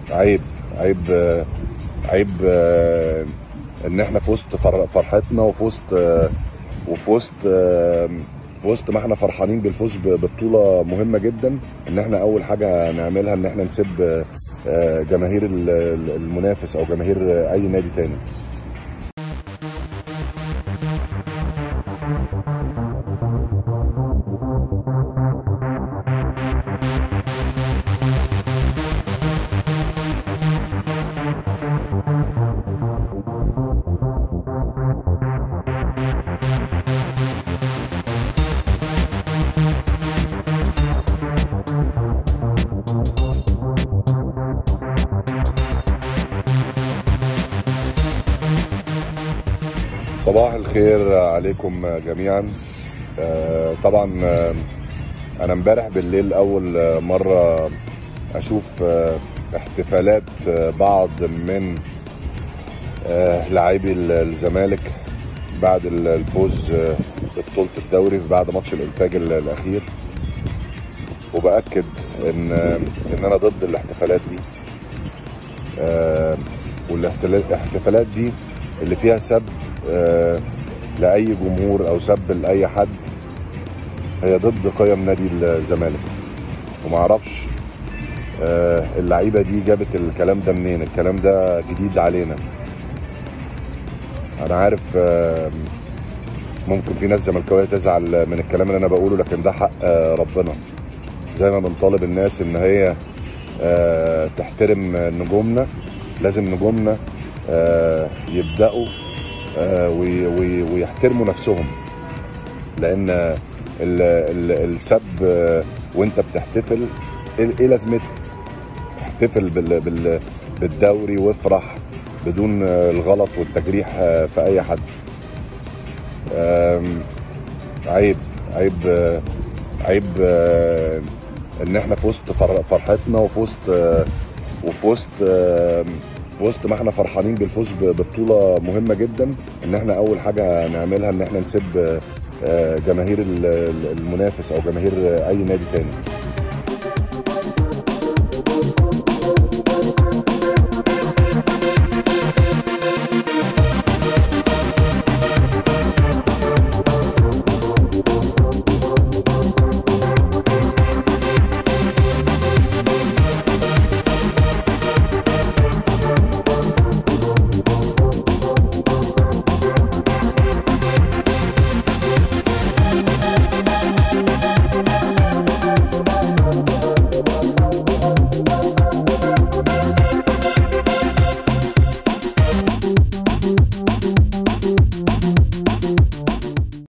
عيب عيب آه، عيب آه، ان احنا في وسط فر- فرحتنا وفي وسط آه، وفي وسط آه، في وسط ما احنا فرحانين بالفوز ب- ببطوله مهمه جدا ان احنا اول حاجه نعملها ان احنا نسيب آه، آه، جماهير ال- ال- المنافس او جماهير آه، اي نادي تاني صباح الخير عليكم جميعا آه، طبعا آه، انا امبارح بالليل اول آه، مره اشوف آه، احتفالات آه، بعض من آه، لاعبي ال- الزمالك بعد ال- الفوز آه، ببطوله الدوري بعد ماتش الانتاج ال- الاخير وباكد ان آه، ان انا ضد الاحتفالات دي آه، والاحتفالات دي اللي فيها سب آه، لاي جمهور او سب لاي حد هي ضد قيم نادي الزمالك وما اعرفش آه، اللعيبه دي جابت الكلام ده منين الكلام ده جديد علينا انا عارف آه، ممكن في ناس زملكاويه تزعل من الكلام اللي انا بقوله لكن ده حق آه، ربنا زي ما بنطالب الناس ان هي آه، تحترم نجومنا لازم نجومنا آه، يبداوا آه، وي- وي- ويحترموا نفسهم لان ال- ال- السب آه، وانت بتحتفل ايه إيه لازمتها احتفل بال- بال- بالدوري وافرح بدون آه، الغلط والتجريح آه، في اي حد آم، عيب عيب آه، عيب آه، ان احنا في وسط فر- فرحتنا وفي وسط آه، وفي وسط آه، في وسط ما احنا فرحانين بالفوز ب- ببطوله مهمه جدا ان احنا اول حاجه نعملها ان احنا نسيب آه، آه، جماهير ال- ال- المنافس او جماهير اي نادي تاني